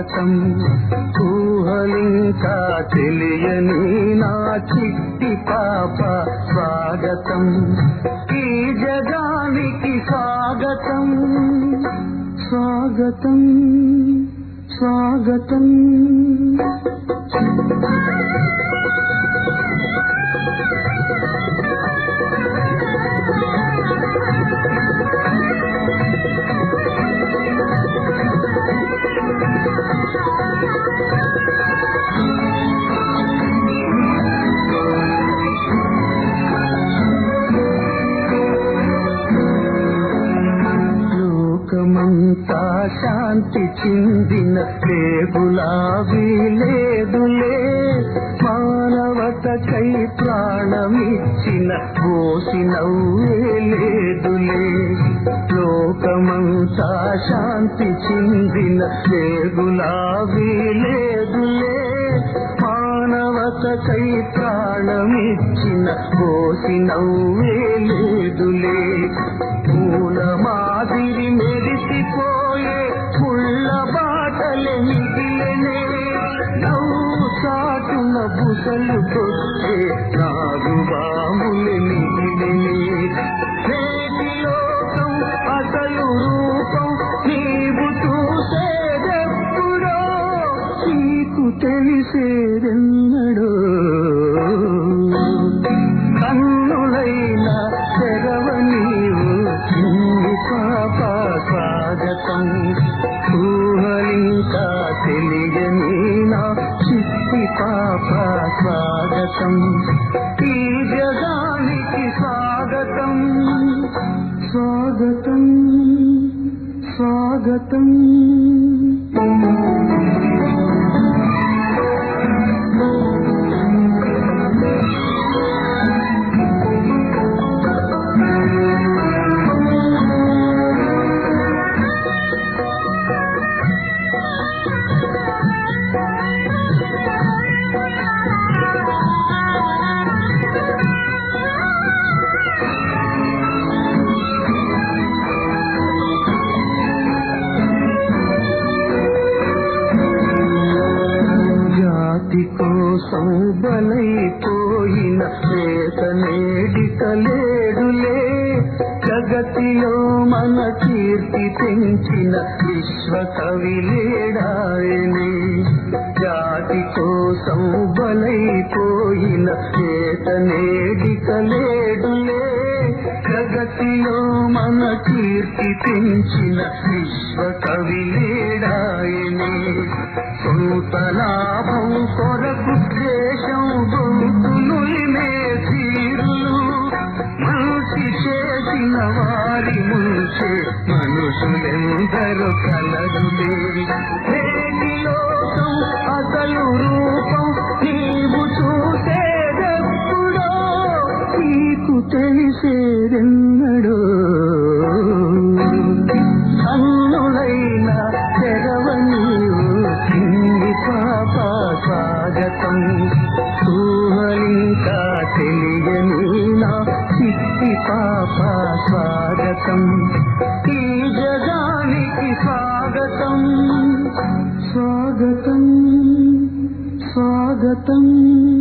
స్వాగతం ఊహలింకా తెలియని నా చిట్టి పాప స్వాగతం ఈ జగానికి స్వాగతం స్వాగతం స్వాగతం లోకమంతా శాంతి చిందిన గులాబీ లేదులే మానవతకై ప్రాణమిచ్చిన కోసి నవ్వే లేదులే లోకమంతా శాంతి చిందిన గులాబీ లేదులే మానవతకై ప్రాణమిచ్చిన కోసి నవ్వే లేదులే పూల మాదిరి మెరిసిపోయే పుల్ల బాటలే మిగిలనే నవ్వు చాటున బుసలు కొట్టే నాగు బాములే మిగిలనే నేటి లోకం అసలు రూపం నీవు చూసేదెప్పుడో నీకు తెలిసేదెన్నడో కన్నులైన తెరవనీవు చిన్ని పాప స్వాగతం ఊహలింకా తెలియని నా చిట్టి పాప స్వాగతం ఈ జగానికి స్వాగతం స్వాగతం స్వాగతం జాతి కోసం బలైపోయిన వేత నేడిక లేడులే జగతిలో మన కీర్తి పెంచిన విశ్వ కవి లేడాయనే జాతి కోసం బలైపోయిన వేత నేడిక లేడులే జగతిలో మన కీర్తి పెంచిన విశ్వ కవి లేడాయనే సొంత లాభం కొరకు దేశం గొంతులు తీరులు మనిషి చేసిన వారి ముంచే మనుషులెందరూ కలరులే నేటి లోకం అసలు రూపం నీవు చూసేదెప్పుడో నీకు తెలిసేదెన్నడో కన్నులైన తెరవనీవు చిన్ని పాప స్వాగతం ఊహలింకా తెలియని నా చిట్టి పాప స్వాగతం ఈ జగానికి స్వాగతం స్వాగతం స్వాగతం